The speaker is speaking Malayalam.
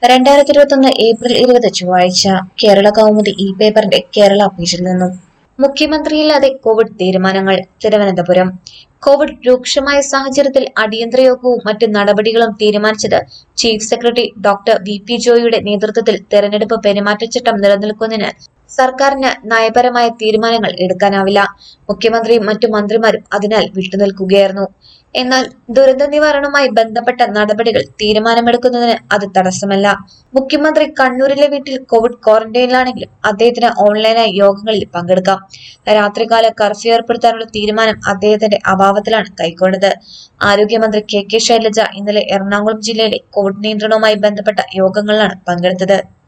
രണ്ടായിരത്തി ഇരുപത്തൊന്ന് ഏപ്രിൽ ഇരുപത് ചൊവ്വാഴ്ച കേരള കൗമുദി ഇ പേപ്പറിന്റെ കേരള പേജിൽ നിന്നും മുഖ്യമന്ത്രിയില്ലാതെ കോവിഡ് തീരുമാനങ്ങൾ തിരുവനന്തപുരം കോവിഡ് രൂക്ഷമായ സാഹചര്യത്തിൽ അടിയന്തര യോഗവും മറ്റ് നടപടികളും തീരുമാനിച്ചത് chief secretary doctor V P ജോയിയുടെ നേതൃത്വത്തിൽ തെരഞ്ഞെടുപ്പ് പെരുമാറ്റച്ചട്ടം നിലനിൽക്കുന്നതിനാൽ സർക്കാരിന് നയപരമായ തീരുമാനങ്ങൾ എടുക്കാനാവില്ല മുഖ്യമന്ത്രിയും മറ്റു മന്ത്രിമാരും അതിനാൽ വിട്ടുനിൽക്കുകയായിരുന്നു എന്നാൽ ദുരന്ത നിവാരണവുമായി ബന്ധപ്പെട്ട നടപടികൾ തീരുമാനമെടുക്കുന്നതിന് അത് തടസ്സമല്ല മുഖ്യമന്ത്രി കണ്ണൂരിലെ വീട്ടിൽ കോവിഡ് ക്വാറന്റൈനിലാണെങ്കിലും അദ്ദേഹത്തിന് ഓൺലൈനായി യോഗങ്ങളിൽ പങ്കെടുക്കാം രാത്രികാല കർഫ്യൂ ഏർപ്പെടുത്താനുള്ള തീരുമാനം അദ്ദേഹത്തിന്റെ അഭാവത്തിലാണ് കൈക്കൊണ്ടത് ആരോഗ്യമന്ത്രി കെ കെ ശൈലജ ഇന്നലെ എറണാകുളം ജില്ലയിലെ കോവിഡ് നിയന്ത്രണവുമായി ബന്ധപ്പെട്ട യോഗങ്ങളിലാണ് പങ്കെടുത്തത്